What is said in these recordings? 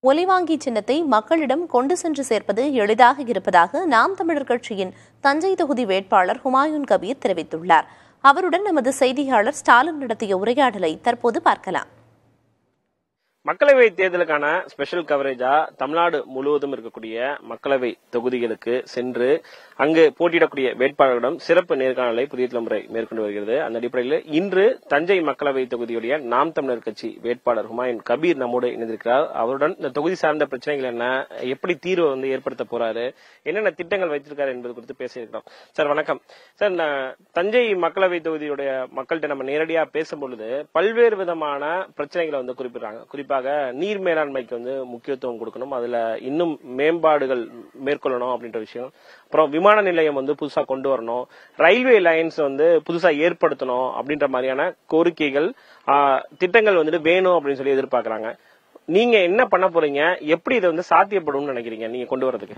ஒலிவாங்கி சின்னத்தை மக்களிடம் கொண்டு சென்று சேர்ப்பது எளிதாக இருப்பதாக நாம் தமிழர் கட்சியின் தஞ்சை தொகுதி வேட்பாளர் ஹுமாயூன் கபீர் தெரிவித்துள்ளார் அவருடன் நமது செய்தியாளர் ஸ்டாலின் நடத்திய உரையாடலை தற்போது பார்க்கலாம் மக்களவை தேர்தலுக்கான ஸ்பெஷல் கவரேஜா தமிழ்நாடு முழுவதும் இருக்கக்கூடிய மக்களவை தொகுதிகளுக்கு சென்று அங்கு போட்டியிடக்கூடிய வேட்பாளர்களிடம் சிறப்பு நேர்காணலை புதிய தலைமுறை மேற்கொண்டு வருகிறது அந்த அடிப்படையில் இன்று தஞ்சை மக்களவை தொகுதியுடைய நாம் தமிழர் கட்சி வேட்பாளர் ஹுமாயூன் கபீர் நம்மோடு இணைந்திருக்கிறார் அவருடன் இந்த தொகுதி சார்ந்த பிரச்சனைகள் என்ன எப்படி தீர்வு வந்து ஏற்படுத்த போறாரு என்னென்ன திட்டங்கள் வைத்திருக்காரு என்பது குறித்து பேசியிருக்கிறோம் சார் வணக்கம் சார் நான் தஞ்சை மக்களவை தொகுதியுடைய மக்கள்கிட்ட நம்ம நேரடியா பேசும்பொழுது பல்வேறு விதமான பிரச்சனைகளை வந்து குறிப்பிடுறாங்க குறிப்பாக நீர் மேலாண்மைக்கு வந்து முக்கியத்துவம் கொடுக்கணும் அதுல இன்னும் மேம்பாடுகள் மேற்கொள்ளணும் அப்படின்ற விஷயம் அப்புறம் விமான நிலையம் வந்து புதுசா கொண்டு வரணும் ரயில்வே லைன்ஸ் வந்து புதுசா ஏற்படுத்தணும் அப்படின்ற மாதிரியான கோரிக்கைகள் ஆஹ், திட்டங்கள் வந்துட்டு வேணும் அப்படின்னு சொல்லி எதிர்பார்க்கறாங்க நீங்க என்ன பண்ண போறீங்க எப்படி இதை வந்து சாத்தியப்படும்னு நினைக்கிறீங்க நீங்க கொண்டு வரதுக்கு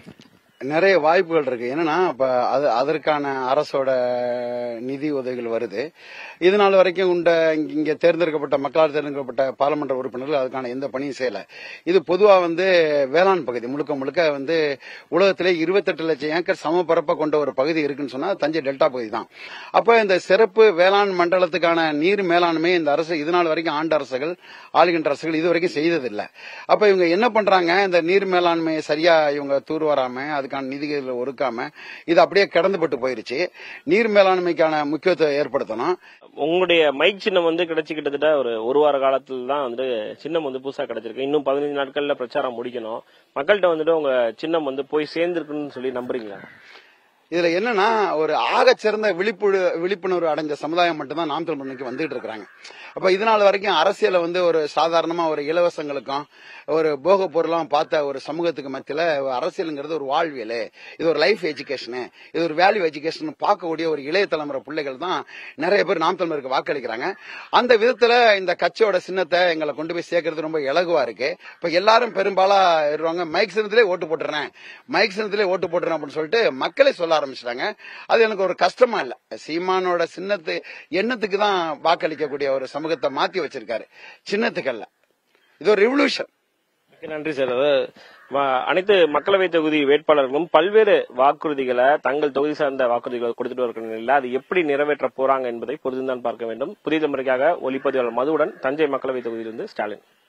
நிறைய வாய்ப்புகள் இருக்கு என்னன்னா இப்ப அது அதற்கான அரசோட நிதி உதவிகள் வருது இது நாள் வரைக்கும் உண்ட இங்க- இங்க தேர்ந்தெடுக்கப்பட்ட மக்களால் தேர்ந்தெடுக்கப்பட்ட பாராளுமன்ற உறுப்பினர்கள் அதுக்கான எந்த பணியும் செய்யல இது பொதுவா வந்து வேளாண் பகுதி முழுக்க முழுக்க வந்து உலகத்திலே இருபத்தெட்டு லட்சம் ஏக்கர் சமபரப்பை கொண்ட ஒரு பகுதி இருக்குன்னு சொன்னா தஞ்சை டெல்டா பகுதி தான் அப்ப இந்த சிறப்பு வேளாண் மண்டலத்துக்கான நீர் மேலாண்மை இந்த அரசு இது நாள் வரைக்கும் ஆண்ட அரசுகள் ஆளுகின்ற அரசுகள் இது வரைக்கும் செய்ததில்லை அப்ப இவங்க என்ன பண்றாங்க இந்த நீர் மேலாண்மையை சரியா இவங்க தூர் வராம அதுக்கான நிதிகளை ஒதுக்காம இது அப்படியே கிடந்துபட்டு போயிருச்சு நீர் மேலாண்மைக்கான முக்கியத்துவம் ஏற்படுத்தணும் உங்களுடைய மைக் சின்னம் வந்து கிடைச்சி கிட்டத்தட்ட ஒரு ஒரு வார காலத்துல தான் வந்து சின்னம் வந்து புதுசா கிடைச்சிருக்கு இன்னும் பதினஞ்சு நாட்கள்ல பிரச்சாரம் முடிக்கணும் மக்கள்கிட்ட வந்துட்டு உங்க சின்னம் வந்து போய் சேர்ந்திருக்குன்னு சொல்லி நம்புறீங்களா இதுல என்னன்னா ஒரு ஆகச்சிறந்த விழிப்புணர்வு விழிப்புணர்வு அடைஞ்ச சமுதாயம் மட்டும்தான் நாம் தமிழ் முன்னுக்கு வந்துட்டு இருக்கிறாங்க அப்ப இது நாள் வரைக்கும் அரசியல வந்து ஒரு சாதாரணமா ஒரு இலவசங்களுக்கும் ஒரு போக பொருளாம் பார்த்த ஒரு சமூகத்துக்கு மத்தியில அரசியலுங்கிறது ஒரு வாழ்வியல் இது ஒரு லைஃப் எஜுகேஷனு இது ஒரு வேல்யூ எஜுகேஷன் பார்க்கக்கூடிய ஒரு இளைய தலைமுறை பிள்ளைகள் தான் நிறைய பேர் நாம் தமிழருக்கு வாக்களிக்கிறாங்க அந்த விதத்துல இந்த கட்சியோட சின்னத்தை எங்களை கொண்டு போய் சேர்க்கறது ரொம்ப இலகுவா இருக்கு இப்ப எல்லாரும் பெரும்பாலா இருவாங்க மைக் சின்னத்திலே ஓட்டு போட்டுறேன் மைக் சின்னத்திலே ஓட்டு போட்டுறேன் அப்படின்னு சொல்லிட்டு மக்களே சொல்ல ஆரம்பிச்சிட்டாங்க அது எனக்கு ஒரு கஷ்டமா இல்ல சீமானோட சின்னத்து எண்ணத்துக்கு தான் வாக்களிக்கக்கூடிய ஒரு சமூகத்தை மாத்தி வச்சிருக்காரு சின்னத்துக்கல்ல இது ஒரு ரெவல்யூஷன் மிக்க நன்றி சார் அதாவது வ- அனைத்து மக்களவை தொகுதி வேட்பாளர்களும் பல்வேறு வாக்குறுதிகளை தங்கள் தொகுதி சார்ந்த வாக்குறுதிகளை கொடுத்துட்டு இருக்கிற நிலையில் அது எப்படி நிறைவேற்ற போறாங்க என்பதை பொறுத்துதான் பார்க்க வேண்டும் புதிய தலைமுறைக்காக ஒளிப்பதிவாளர் மதுவுடன் தஞ்சை மக்களவை தொகுதியிலிருந்து ஸ்டாலின்